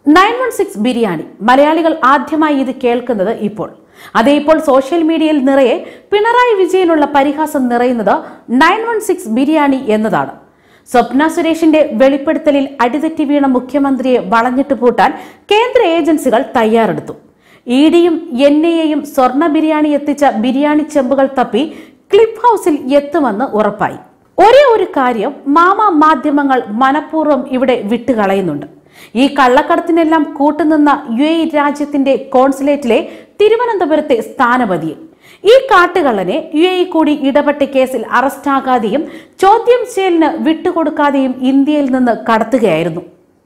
nine one six biryani മലയാളികൾ ആദ്യമായി ഇത് കേൾക്കുന്നത് ഇപ്പോൾ അതേ ഇപ്പോൾ സോഷ്യൽ മീഡിയയിൽ നിറയെ പിണറായി വിജയനുള്ള പരിഹാസം നിറയുന്നത് നയൻ വൺ സിക്സ് ബിരിയാണി എന്നതാണ് സ്വപ്ന സുരേഷിന്റെ വെളിപ്പെടുത്തലിൽ അടിതെറ്റി വീണ മുഖ്യമന്ത്രിയെ വളഞ്ഞിട്ട് പൂട്ടാൻ കേന്ദ്ര ഏജൻസികൾ തയ്യാറെടുത്തു ഇ ഡിയും എൻ ഐയും സ്വർണ്ണ ബിരിയാണി എത്തിച്ച ബിരിയാണി ചെമ്പുകൾ തപ്പി ക്ലിപ്പ് ഹൗസിൽ എത്തുമെന്ന് ഉറപ്പായി ഒരേ ഒരു കാര്യം മാമ മാധ്യമങ്ങൾ മനഃപൂർവ്വം ഇവിടെ വിട്ടുകളയുന്നുണ്ട് ഈ കള്ളക്കടത്തിനെല്ലാം കൂട്ടുനിന്ന യു എ രാജ്യത്തിന്റെ കോൺസുലേറ്റിലെ തിരുവനന്തപുരത്തെ സ്ഥാനപതിയെ ഈ കാട്ടുകള്ളനെ യു എ കൂടി ഇടപെട്ട കേസിൽ അറസ്റ്റാകാതെയും ചോദ്യം ചെയ്യലിന് വിട്ടുകൊടുക്കാതെയും ഇന്ത്യയിൽ നിന്ന് കടത്തുകയായിരുന്നു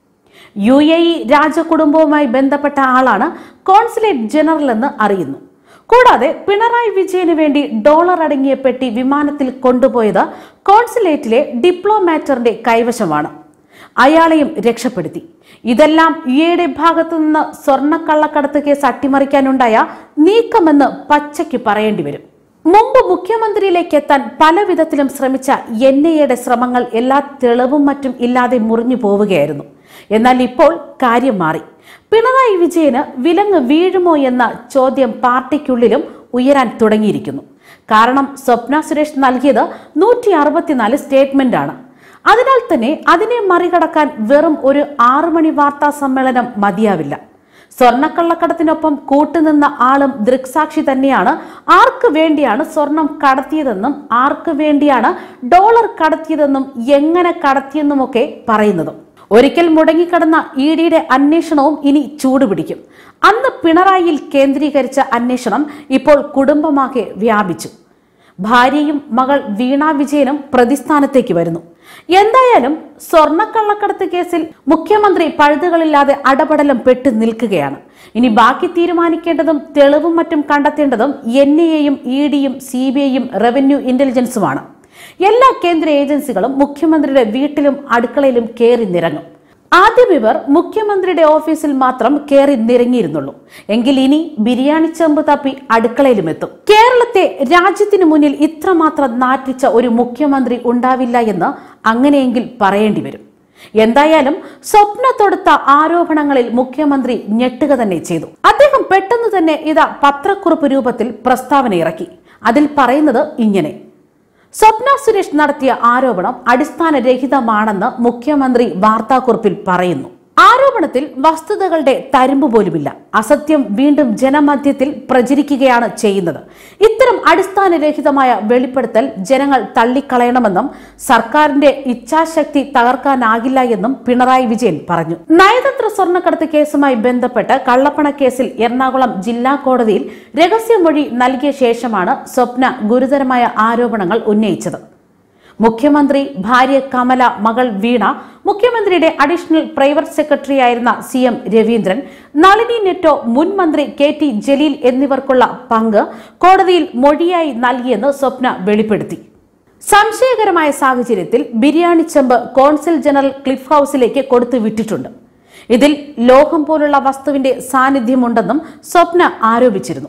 യു എ ഇ രാജകുടുംബവുമായി ബന്ധപ്പെട്ട ആളാണ് കോൺസുലേറ്റ് ജനറൽ എന്ന് അറിയുന്നു കൂടാതെ പിണറായി വിജയന് വേണ്ടി ഡോളർ അടങ്ങിയ പെട്ടി വിമാനത്തിൽ കൊണ്ടുപോയത് കോൺസുലേറ്റിലെ ഡിപ്ലോമാറ്ററിന്റെ കൈവശമാണ് അയാളെയും രക്ഷപ്പെടുത്തി ഇതെല്ലാം യു എയുടെ ഭാഗത്തു നിന്ന് സ്വർണ്ണക്കള്ളക്കടത്ത് കേസ് അട്ടിമറിക്കാനുണ്ടായ നീക്കമെന്ന് പച്ചയ്ക്ക് പറയേണ്ടി വരും മുമ്പ് മുഖ്യമന്ത്രിയിലേക്ക് എത്താൻ പല വിധത്തിലും ശ്രമിച്ച എൻ ഐയുടെ ശ്രമങ്ങൾ എല്ലാ തെളിവും മറ്റും ഇല്ലാതെ മുറിഞ്ഞു പോവുകയായിരുന്നു എന്നാൽ ഇപ്പോൾ കാര്യം മാറി പിണറായി വിജയന് വിലങ്ങ് വീഴുമോ എന്ന ചോദ്യം പാർട്ടിക്കുള്ളിലും ഉയരാൻ തുടങ്ങിയിരിക്കുന്നു കാരണം സ്വപ്ന സുരേഷ് നൽകിയത് നൂറ്റി അറുപത്തിനാല് സ്റ്റേറ്റ്മെന്റ് ആണ് അതിനാൽ തന്നെ അതിനെ മറികടക്കാൻ വെറും ഒരു ആറു മണി വാർത്താ സമ്മേളനം മതിയാവില്ല സ്വർണ്ണക്കള്ളക്കടത്തിനൊപ്പം കൂട്ടുനിന്ന ആളും ദൃക്സാക്ഷി തന്നെയാണ് ആർക്ക് വേണ്ടിയാണ് സ്വർണം കടത്തിയതെന്നും ആർക്ക് വേണ്ടിയാണ് ഡോളർ കടത്തിയതെന്നും എങ്ങനെ കടത്തിയെന്നുമൊക്കെ പറയുന്നതും ഒരിക്കൽ മുടങ്ങിക്കിടന്ന ഇ ഡിയുടെ അന്വേഷണവും ഇനി ചൂടുപിടിക്കും അന്ന് പിണറായിയിൽ കേന്ദ്രീകരിച്ച അന്വേഷണം ഇപ്പോൾ കുടുംബമാകെ വ്യാപിച്ചു ഭാര്യയും മകൾ വീണ വിജയനും പ്രതിസ്ഥാനത്തേക്ക് വരുന്നു എന്തായാലും സ്വർണ്ണക്കള്ളക്കടത്ത് കേസിൽ മുഖ്യമന്ത്രി പഴുതുകളില്ലാതെ അടപടലം പെട്ടു നിൽക്കുകയാണ് ഇനി ബാക്കി തീരുമാനിക്കേണ്ടതും തെളിവും മറ്റും കണ്ടെത്തേണ്ടതും എൻ ഐയും ഇ ഡിയും സി ബി ഐയും റവന്യൂ ഇന്റലിജൻസുമാണ് എല്ലാ കേന്ദ്ര ഏജൻസികളും മുഖ്യമന്ത്രിയുടെ വീട്ടിലും അടുക്കളയിലും കയറി നിരങ്ങും ആദ്യം ഇവർ മുഖ്യമന്ത്രിയുടെ ഓഫീസിൽ മാത്രം കയറി നിരങ്ങിയിരുന്നുള്ളൂ എങ്കിൽ ഇനി ബിരിയാണി ചെമ്പ് തപ്പി അടുക്കളയിലും എത്തും കേരളത്തെ രാജ്യത്തിന് മുന്നിൽ ഇത്രമാത്രം നാറ്റിച്ച ഒരു മുഖ്യമന്ത്രി ഉണ്ടാവില്ല എന്ന് അങ്ങനെയെങ്കിൽ പറയേണ്ടി വരും എന്തായാലും സ്വപ്ന തൊടുത്ത ആരോപണങ്ങളിൽ മുഖ്യമന്ത്രി ഞെട്ടുക തന്നെ ചെയ്തു അദ്ദേഹം പെട്ടെന്ന് തന്നെ ഇതാ പത്രക്കുറിപ്പ് രൂപത്തിൽ പ്രസ്താവന ഇറക്കി അതിൽ പറയുന്നത് ഇങ്ങനെ സ്വപ്ന സുരേഷ് നടത്തിയ ആരോപണം അടിസ്ഥാനരഹിതമാണെന്ന് മുഖ്യമന്ത്രി വാർത്താക്കുറിപ്പിൽ പറയുന്നു ആരോപണത്തിൽ വസ്തുതകളുടെ തരുമ്പ് പോലുമില്ല അസത്യം വീണ്ടും ജനമധ്യത്തിൽ പ്രചരിക്കുകയാണ് ചെയ്യുന്നത് ഇത്തരം അടിസ്ഥാനരഹിതമായ വെളിപ്പെടുത്തൽ ജനങ്ങൾ തള്ളിക്കളയണമെന്നും സർക്കാരിന്റെ ഇച്ഛാശക്തി തകർക്കാനാകില്ല എന്നും പിണറായി വിജയൻ പറഞ്ഞു നയതന്ത്ര സ്വർണ്ണക്കടത്ത് കേസുമായി ബന്ധപ്പെട്ട് കള്ളപ്പണ കേസിൽ എറണാകുളം ജില്ലാ കോടതിയിൽ രഹസ്യമൊഴി നൽകിയ ശേഷമാണ് സ്വപ്ന ഗുരുതരമായ ആരോപണങ്ങൾ ഉന്നയിച്ചത് മുഖ്യമന്ത്രി ഭാര്യ കമല മകൾ വീണ മുഖ്യമന്ത്രിയുടെ അഡീഷണൽ പ്രൈവറ്റ് സെക്രട്ടറി ആയിരുന്ന സി എം രവീന്ദ്രൻ നളിനി നെറ്റോ മുൻ മന്ത്രി കെ ടി ജലീൽ എന്നിവർക്കുള്ള പങ്ക് കോടതിയിൽ മൊഴിയായി നൽകിയെന്ന് സ്വപ്ന വെളിപ്പെടുത്തി സംശയകരമായ സാഹചര്യത്തിൽ ബിരിയാണി ചെമ്പ് കോൺസിൽ ജനറൽ ക്ലിഫ് ഹൌസിലേക്ക് കൊടുത്തു വിട്ടിട്ടുണ്ട് ഇതിൽ ലോഹം പോലുള്ള വസ്തുവിന്റെ സാന്നിധ്യമുണ്ടെന്നും സ്വപ്ന ആരോപിച്ചിരുന്നു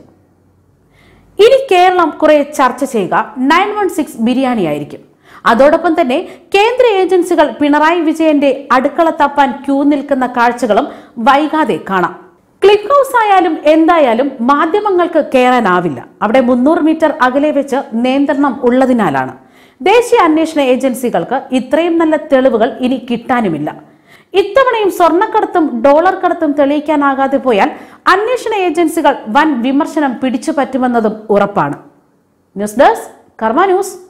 ഇനി കേരളം കുറെ ചർച്ച ചെയ്യുക നയൻ വൺ സിക്സ് ബിരിയാണി ആയിരിക്കും അതോടൊപ്പം തന്നെ കേന്ദ്ര ഏജൻസികൾ പിണറായി വിജയന്റെ അടുക്കള തപ്പാൻ ക്യൂ നിൽക്കുന്ന കാഴ്ചകളും വൈകാതെ കാണാം ക്ലിക്ക് ഹൗസ് ആയാലും എന്തായാലും മാധ്യമങ്ങൾക്ക് കയറാനാവില്ല അവിടെ മുന്നൂറ് മീറ്റർ അകലെ വെച്ച് നിയന്ത്രണം ഉള്ളതിനാലാണ് ദേശീയ അന്വേഷണ ഏജൻസികൾക്ക് ഇത്രയും നല്ല തെളിവുകൾ ഇനി കിട്ടാനുമില്ല ഇത്തവണയും സ്വർണ്ണക്കടത്തും ഡോളർ കടത്തും തെളിയിക്കാനാകാതെ പോയാൽ അന്വേഷണ ഏജൻസികൾ വൻ വിമർശനം പിടിച്ചു പറ്റുമെന്നതും ഉറപ്പാണ് ന്യൂസ് ഡെസ്ക് കർമ്മ ന്യൂസ്